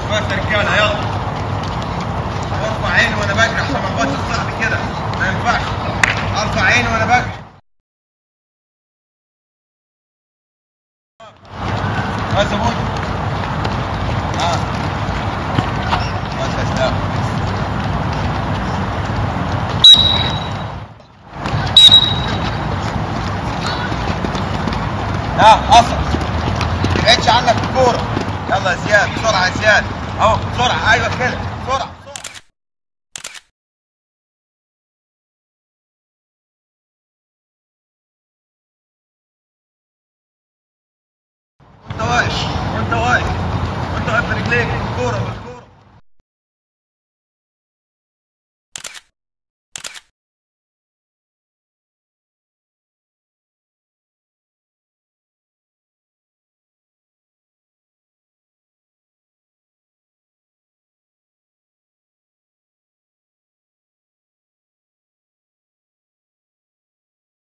بس يا رجاله يلا ارفع عيني وانا بجري عشان ما اخبطش صاحبي كده ما ينفعش ارفع عيني وانا بجري بس يا بودي اه بس يا اسلام ها حصل ما تبعدش عنك الكوره يلا يا زياد بسرعه يا زياد اهو بسرعه ايوه كده بسرعه بسرعه وانت واقف وانت واقف وانت واقف برجليك الكوره بالكوره